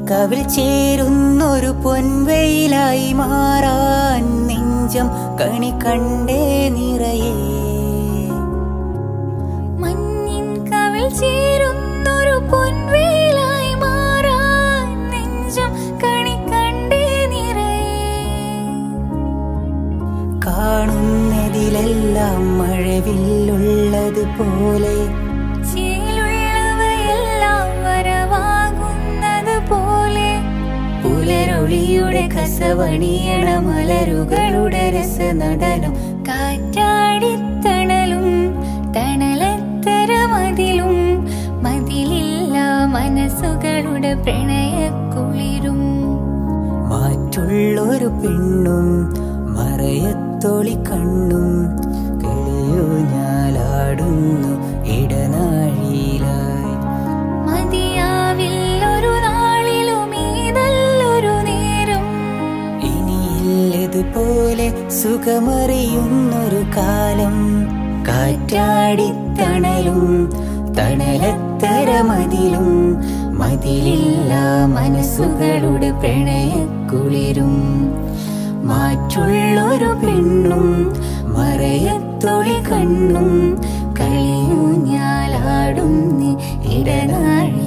കവിൽ ചേരുന്നൊരു പൊൻവെയിലായി മാറാൻ നെഞ്ചം കണി കണ്ടേ നിറയേ മഞ്ഞിൻ കവിൾ ചേരുന്നൊരു പൊൻവേലായി മാറാൻ നെഞ്ചം കണി കണ്ടേ നിറയെ കാണുന്നതിലെല്ലാം മഴവില്ലുള്ളത് പോലെ ചേലുള്ളവയെല്ലാം വരവാകുന്നത് പോലെ പുലരൊളിയുടെ കസവണിയണ മലരുകളുടെ രസനടനം കാറ്റാടിത്തണലും തണലത്തര മതിലും മതിലില്ല മനസ്സുകളുടെ പ്രണയക്കുളിരും മാറ്റുള്ളൊരു പെണ്ണും മറയത്തൊളി കണ്ണും കിളിയൂഞ്ഞാലാടുന്നു ഇടനാഴിയിലായി മതിയാവില്ലൊരു നാളിലും ഈ നല്ലൊരു നേരം ഇനിയില്ലതുപോലെ സുഖമറിയുന്നൊരു കാലം കാറ്റാടിത്തണലും തണലത്തര മതിലും മതിലില്ല മനസ്സുകളുടെ പ്രണയക്കുളിരും മാറ്റുള്ളൊരു പെണ്ണും മറയത്തൊളി കണ്ണും കളിയൂഞ്ഞാലാടുന്ന ഇടനാഴി